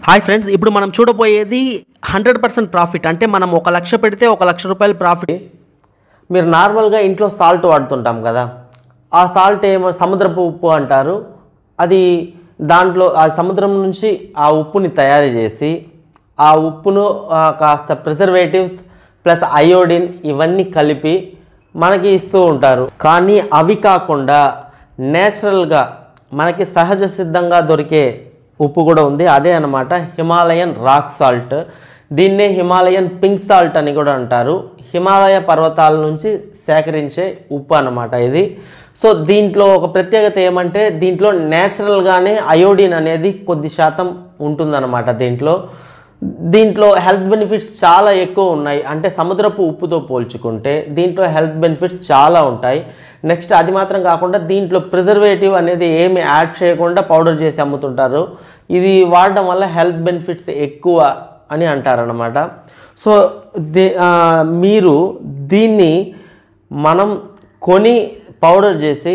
hi friends ఇప్పుడు మనం చూడబోయేది హండ్రెడ్ పర్సెంట్ ప్రాఫిట్ అంటే మనం ఒక లక్ష పెడితే ఒక లక్ష రూపాయలు ప్రాఫిట్ మీరు నార్మల్గా ఇంట్లో సాల్ట్ వాడుతుంటాం కదా ఆ సాల్ట్ ఏమో సముద్రపు ఉప్పు అంటారు అది దాంట్లో ఆ సముద్రం నుంచి ఆ ఉప్పుని తయారు చేసి ఆ ఉప్పును ఆ, కాస్త ప్రిజర్వేటివ్స్ ప్లస్ అయోడిన్ ఇవన్నీ కలిపి మనకి ఇస్తూ ఉంటారు కానీ అవి కాకుండా నేచురల్గా మనకి సహజ సిద్ధంగా దొరికే ఉప్పు కూడా ఉంది అదే అన్నమాట హిమాలయన్ రాక్ సాల్ట్ దీన్నే హిమాలయన్ పింక్ సాల్ట్ అని కూడా అంటారు హిమాలయ పర్వతాల నుంచి సేకరించే ఉప్పు అన్నమాట ఇది సో దీంట్లో ఒక ప్రత్యేకత ఏమంటే దీంట్లో నేచురల్గానే అయోడిన్ అనేది కొద్ది శాతం ఉంటుందన్నమాట దీంట్లో దీంట్లో హెల్త్ బెనిఫిట్స్ చాలా ఎక్కువ ఉన్నాయి అంటే సముద్రపు ఉప్పుతో పోల్చుకుంటే దీంట్లో హెల్త్ బెనిఫిట్స్ చాలా ఉంటాయి నెక్స్ట్ అది మాత్రం కాకుండా దీంట్లో ప్రిజర్వేటివ్ అనేది ఏమి యాడ్ చేయకుండా పౌడర్ చేసి అమ్ముతుంటారు ఇది వాడడం వల్ల హెల్త్ బెనిఫిట్స్ ఎక్కువ అని అంటారనమాట సో దే ఆ, మీరు దీన్ని మనం కొని పౌడర్ చేసి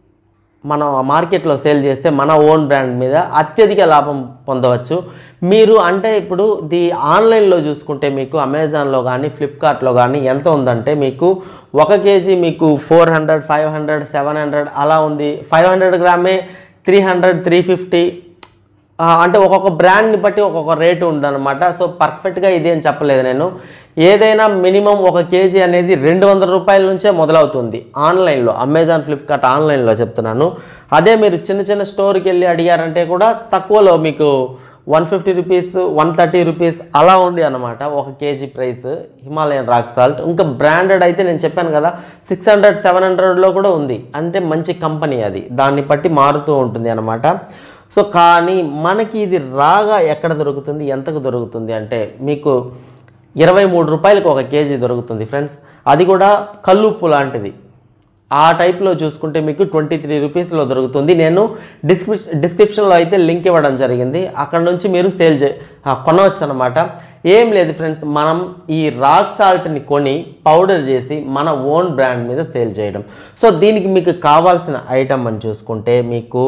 మనం మార్కెట్లో సేల్ చేస్తే మన ఓన్ బ్రాండ్ మీద అత్యధిక లాభం పొందవచ్చు మీరు అంటే ఇప్పుడు ది ఆన్లైన్లో చూసుకుంటే మీకు అమెజాన్లో కానీ ఫ్లిప్కార్ట్లో కానీ ఎంత ఉందంటే మీకు ఒక కేజీ మీకు four hundred five hundred seven hundred అలా ఉంది ఫైవ్ హండ్రెడ్ గ్రామే త్రీ హండ్రెడ్ త్రీ ఫిఫ్టీ ఆ, అంటే ఒక్కొక్క బ్రాండ్ని బట్టి ఒక్కొక్క రేటు ఉందన్నమాట సో పర్ఫెక్ట్గా ఇది అని చెప్పలేదు నేను ఏదైనా మినిమం ఒక కేజీ అనేది రెండు వందల రూపాయల నుంచే మొదలవుతుంది ఆన్లైన్లో అమెజాన్ ఫ్లిప్కార్ట్ ఆన్లైన్లో చెప్తున్నాను అదే మీరు చిన్న చిన్న స్టోర్కి వెళ్ళి అడిగారంటే కూడా తక్కువలో మీకు one fifty rupees one thirty rupees అలా ఉంది అన్నమాట ఒక KG price Himalayan rock salt ఇంకా బ్రాండెడ్ అయితే నేను చెప్పాను కదా సిక్స్ హండ్రెడ్ సెవెన్ హండ్రెడ్లో కూడా ఉంది అంటే మంచి కంపెనీ అది దాన్ని బట్టి మారుతూ ఉంటుంది అన్నమాట సో కానీ మనకి ఇది రాగా ఎక్కడ దొరుకుతుంది ఎంతకు దొరుకుతుంది అంటే మీకు ఇరవై మూడు రూపాయలకు ఒక కేజీ దొరుకుతుంది ఫ్రెండ్స్ అది కూడా కల్లుప్పు లాంటిది ఆ టైప్లో చూసుకుంటే మీకు ట్వంటీ త్రీ రూపీస్లో దొరుకుతుంది నేను డిస్క్రిప్ డిస్క్రిప్షన్లో అయితే లింక్ ఇవ్వడం జరిగింది అక్కడ నుంచి మీరు సేల్ చే ఆ, కొనవచ్చు అనమాట ఏం లేదు ఫ్రెండ్స్ మనం ఈ రాక్ సాల్ట్ని కొని పౌడర్ చేసి మన ఓన్ బ్రాండ్ మీద సేల్ చేయడం సో దీనికి మీకు కావాల్సిన ఐటమ్ అని చూసుకుంటే మీకు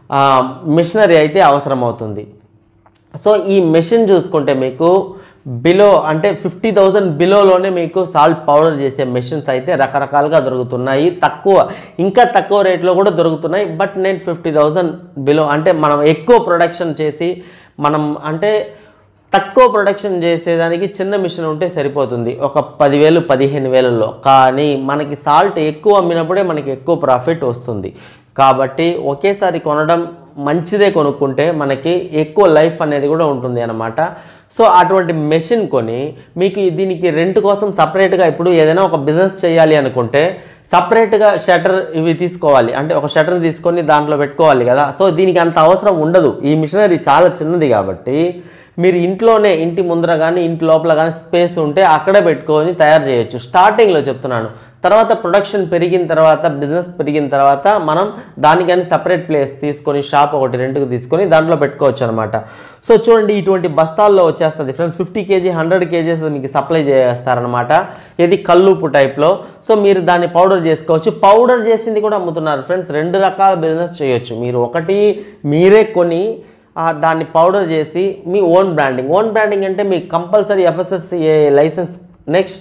మిషనరీ అయితే అవసరం అవుతుంది సో ఈ మెషిన్ చూసుకుంటే మీకు బిలో అంటే ఫిఫ్టీ థౌజండ్ బిలోలోనే మీకు సాల్ట్ పౌడర్ చేసే మెషిన్స్ అయితే రకరకాలుగా దొరుకుతున్నాయి తక్కువ ఇంకా తక్కువ రేట్లో కూడా దొరుకుతున్నాయి బట్ నేను ఫిఫ్టీ థౌజండ్ బిలో అంటే మనం ఎక్కువ ప్రొడక్షన్ చేసి మనం అంటే తక్కువ ప్రొడక్షన్ చేసేదానికి చిన్న మిషన్ ఉంటే సరిపోతుంది ఒక పదివేలు పదిహేను వేలలో కానీ మనకి సాల్ట్ ఎక్కువ అమ్మినప్పుడే మనకి ఎక్కువ ప్రాఫిట్ వస్తుంది కాబట్టి ఒకేసారి కొనడం మంచిదే కొనుక్కుంటే మనకి ఎక్కువ లైఫ్ అనేది కూడా ఉంటుంది అన్నమాట సో అటువంటి మెషిన్ కొని మీకు దీనికి రెంట్ కోసం సపరేట్గా ఇప్పుడు ఏదైనా ఒక బిజినెస్ చేయాలి అనుకుంటే సపరేట్గా షటర్ ఇవి తీసుకోవాలి అంటే ఒక షటర్ తీసుకొని దాంట్లో పెట్టుకోవాలి కదా సో దీనికి అంత అవసరం ఉండదు ఈ మిషనరీ చాలా చిన్నది కాబట్టి మీరు ఇంట్లోనే ఇంటి ముందర కానీ ఇంటి లోపల కానీ స్పేస్ ఉంటే అక్కడే పెట్టుకొని తయారు చేయొచ్చు స్టార్టింగ్లో చెప్తున్నాను తర్వాత ప్రొడక్షన్ పెరిగిన తర్వాత బిజినెస్ పెరిగిన తర్వాత మనం దానికని సపరేట్ ప్లేస్ తీసుకొని షాప్ ఒకటి రెంట్కి తీసుకొని దాంట్లో పెట్టుకోవచ్చు అనమాట సో చూడండి ఇటువంటి బస్తాల్లో వచ్చేస్తుంది friends fifty KG hundred KGs మీకు సప్లై చేస్తారనమాట ఇది కల్లుపు టైప్లో సో మీరు దాన్ని పౌడర్ చేసుకోవచ్చు పౌడర్ చేసింది కూడా అమ్ముతున్నారు ఫ్రెండ్స్ రెండు రకాల బిజినెస్ చేయొచ్చు మీరు ఒకటి మీరే కొని ఆ, దాన్ని పౌడర్ చేసి మీ ఓన్ బ్రాండింగ్ ఓన్ బ్రాండింగ్ అంటే మీకు compulsory FSSA license next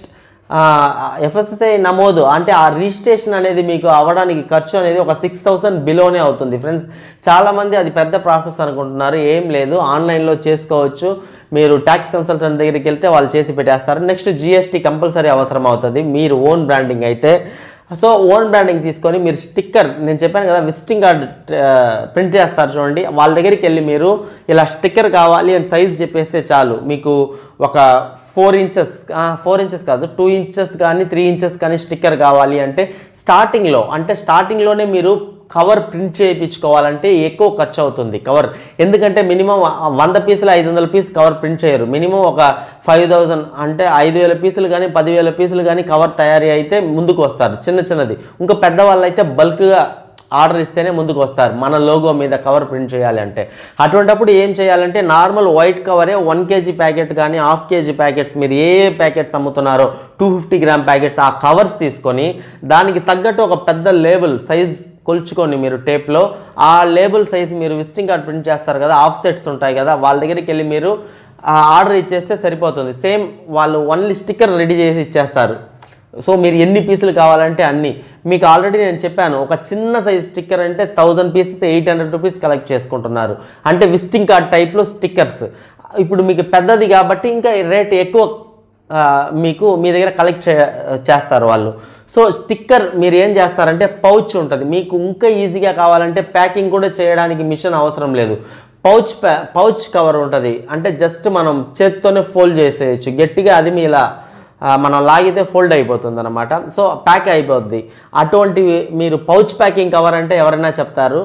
FSSI నమోదు అంటే ఆ రిజిస్ట్రేషన్ అనేది మీకు అవ్వడానికి ఖర్చు అనేది ఒక సిక్స్ థౌసండ్ బిలోనే అవుతుంది ఫ్రెండ్స్ చాలామంది అది పెద్ద ప్రాసెస్ అనుకుంటున్నారు ఏం లేదు ఆన్లైన్లో చేసుకోవచ్చు మీరు ట్యాక్స్ కన్సల్టెంట్ దగ్గరికి వెళ్తే వాళ్ళు చేసి పెట్టేస్తారు నెక్స్ట్ జిఎస్టీ కంపల్సరీ అవసరం అవుతుంది మీరు ఓన్ బ్రాండింగ్ అయితే సో ఓన్ బ్రాండింగ్ తీసుకొని మీరు స్టిక్కర్ నేను చెప్పాను కదా విజిటింగ్ కార్డ్ ప్రింట్ చేస్తారు చూడండి వాళ్ళ దగ్గరికి వెళ్ళి మీరు ఇలా స్టిక్కర్ కావాలి అని సైజ్ చెప్పేస్తే చాలు మీకు ఒక ఫోర్ ఇంచెస్ ఫోర్ ఇంచెస్ కాదు టూ ఇంచెస్ కానీ త్రీ ఇంచెస్ కానీ స్టిక్కర్ కావాలి అంటే స్టార్టింగ్లో అంటే స్టార్టింగ్లోనే మీరు కవర్ ప్రింట్ చేయించుకోవాలంటే ఎక్కువ ఖర్చు అవుతుంది కవర్ ఎందుకంటే మినిమం వంద పీసులు ఐదు వందల పీస్ కవర్ ప్రింట్ చేయరు మినిమం ఒక ఫైవ్ థౌజండ్ అంటే ఐదు వేల పీసులు కానీ పదివేల పీసులు కానీ కవర్ తయారీ అయితే ముందుకు వస్తారు చిన్న చిన్నది ఇంకా పెద్దవాళ్ళు అయితే బల్క్గా ఆర్డర్ ఇస్తేనే ముందుకు వస్తారు మన లోగో మీద కవర్ ప్రింట్ చేయాలి అంటే అటువంటప్పుడు ఏం చేయాలంటే నార్మల్ వైట్ కవరే వన్ కేజీ ప్యాకెట్ కానీ హాఫ్ కేజీ ప్యాకెట్స్ మీరు ఏ ఏ ప్యాకెట్స్ అమ్ముతున్నారో టూ ఫిఫ్టీ గ్రామ్ ప్యాకెట్స్ ఆ కవర్స్ తీసుకొని దానికి తగ్గట్టు ఒక పెద్ద లేబుల్ సైజ్ కొలుచుకొని మీరు టేప్లో ఆ లేబుల్ సైజ్ మీరు విజిటింగ్ కార్డ్ ప్రింట్ చేస్తారు కదా ఆఫ్ సెట్స్ ఉంటాయి కదా వాళ్ళ దగ్గరికి వెళ్ళి మీరు ఆ ఆర్డర్ ఇచ్చేస్తే సరిపోతుంది సేమ్ వాళ్ళు ఓన్లీ స్టిక్కర్ రెడీ చేసి ఇచ్చేస్తారు సో మీరు ఎన్ని పీసులు కావాలంటే అన్ని మీకు ఆల్రెడీ నేను చెప్పాను ఒక చిన్న సైజ్ స్టిక్కర్ అంటే thousand pieces eight hundred rupees collect చేసుకుంటున్నారు అంటే విజిటింగ్ కార్డ్ టైప్లో స్టిక్కర్స్ ఇప్పుడు మీకు పెద్దది కాబట్టి ఇంకా రేట్ ఎక్కువ ఆ, మీకు మీ దగ్గర కలెక్ట్ చే చేస్తారు వాళ్ళు సో స్టిక్కర్ మీరు ఏం చేస్తారంటే పౌచ్ ఉంటుంది మీకు ఇంకా ఈజీగా కావాలంటే ప్యాకింగ్ కూడా చేయడానికి మిషన్ అవసరం లేదు పౌచ్ ప్యా పౌచ్ కవర్ ఉంటుంది అంటే జస్ట్ మనం చేత్తోనే ఫోల్డ్ చేసేయచ్చు గట్టిగా అది మీ ఇలా ఆ, మనం లాగితే ఫోల్డ్ అయిపోతుంది అనమాట సో ప్యాక్ అయిపోద్ది అటువంటివి మీరు పౌచ్ ప్యాకింగ్ కవర్ అంటే ఎవరైనా చెప్తారు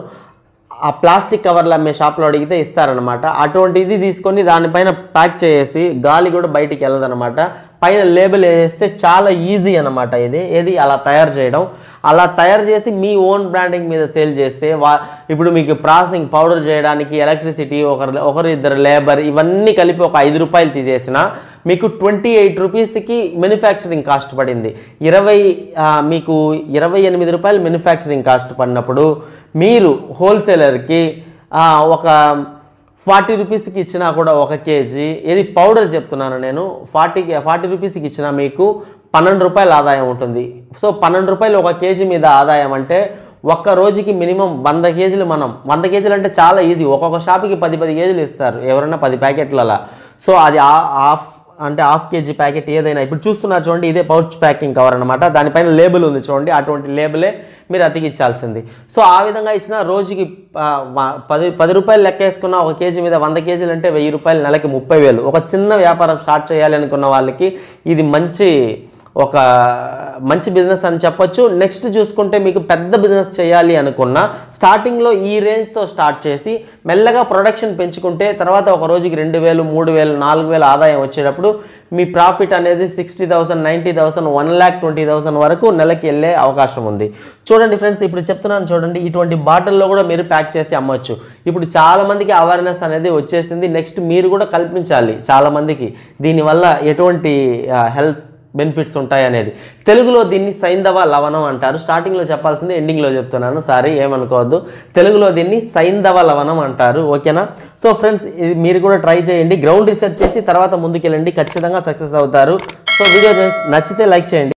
ఆ ప్లాస్టిక్ కవర్లు అమ్మే షాప్లో అడిగితే ఇస్తారనమాట అటువంటిది తీసుకొని దానిపైన ప్యాక్ చేసి గాలి కూడా బయటికి వెళ్ళదనమాట పైన లేబుల్ వేస్తే చాలా ఈజీ అనమాట ఇది ఏది అలా తయారు చేయడం అలా తయారు చేసి మీ ఓన్ బ్రాండింగ్ మీద సేల్ చేస్తే వా ఇప్పుడు మీకు ప్రాసెసింగ్ పౌడర్ చేయడానికి ఎలక్ట్రిసిటీ ఒకరు ఒకరు ఇద్దరు లేబర్ ఇవన్నీ కలిపి ఒక ఐదు రూపాయలు తీసేసిన మీకు ట్వంటీ ఎయిట్ రూపీస్కి మ్యానుఫ్యాక్చరింగ్ కాస్ట్ పడింది ఇరవై ఆ, మీకు ఇరవై ఎనిమిది రూపాయలు మ్యానుఫ్యాక్చరింగ్ కాస్ట్ పడినప్పుడు మీరు హోల్సేలర్కి ఆ, ఒక ఫార్టీ రూపీస్కి ఇచ్చినా కూడా ఒక కేజీ ఏది పౌడర్ చెప్తున్నాను నేను ఫార్టీ ఫార్టీ రూపీస్కి ఇచ్చినా మీకు పన్నెండు రూపాయల ఆదాయం ఉంటుంది సో పన్నెండు రూపాయలు ఒక కేజీ మీద ఆదాయం అంటే ఒక్క రోజుకి మినిమం వంద కేజీలు మనం వంద కేజీలు అంటే చాలా ఈజీ ఒక్కొక్క షాప్కి పది పది కేజీలు ఇస్తారు ఎవరైనా పది ప్యాకెట్లు అలా సో అది ఆ- హాఫ్ అంటే హాఫ్ కేజీ ప్యాకెట్ ఏదైనా ఇప్పుడు చూస్తున్నారు చూడండి ఇదే పౌచ్ ప్యాకింగ్ కవర్ అనమాట దానిపైన లేబుల్ ఉంది చూడండి అటువంటి లేబులే మీరు అతికిచ్చాల్సింది సో ఆ విధంగా ఇచ్చిన రోజుకి ఆ, వ- పది పది రూపాయలు లెక్క వేసుకున్న ఒక కేజీ మీద వంద కేజీలు అంటే వెయ్యి రూపాయలు నెలకి ముప్పై వేలు ఒక చిన్న వ్యాపారం స్టార్ట్ చేయాలి అనుకున్న వాళ్ళకి ఇది మంచి ఒక మంచి బిజినెస్ అని చెప్పొచ్చు నెక్స్ట్ చూసుకుంటే మీకు పెద్ద బిజినెస్ చేయాలి అనుకున్న స్టార్టింగ్లో ఈ రేంజ్తో స్టార్ట్ చేసి మెల్లగా ప్రొడక్షన్ పెంచుకుంటే తర్వాత ఒక రోజుకి రెండు వేలు మూడు వేలు నాలుగు వేలు ఆదాయం వచ్చేటప్పుడు మీ ప్రాఫిట్ అనేది sixty thousand ninety thousand one lakh twenty thousand వరకు నెలకి వెళ్ళే అవకాశం ఉంది చూడండి ఫ్రెండ్స్ ఇప్పుడు చెప్తున్నాను చూడండి ఇటువంటి బాటిల్లో కూడా మీరు ప్యాక్ చేసి అమ్మొచ్చు ఇప్పుడు చాలా మందికి అవేర్నెస్ అనేది వచ్చేసింది నెక్స్ట్ మీరు కూడా కల్పించాలి చాలా మందికి దీనివల్ల ఎటువంటి హెల్త్ బెనిఫిట్స్ ఉంటాయి అనేది తెలుగులో దీన్ని సైంధవ లవణం అంటారు స్టార్టింగ్లో చెప్పాల్సింది ఎండింగ్లో చెప్తున్నాను సారీ ఏమనుకోవద్దు తెలుగులో దీన్ని సైంధవ లవణం అంటారు ఓకేనా సో ఫ్రెండ్స్ ఇది మీరు కూడా ట్రై చేయండి గ్రౌండ్ రీసెర్చ్ చేసి తర్వాత ముందుకెళ్ళండి ఖచ్చితంగా సక్సెస్ అవుతారు సో వీడియో నచ్చితే లైక్ చేయండి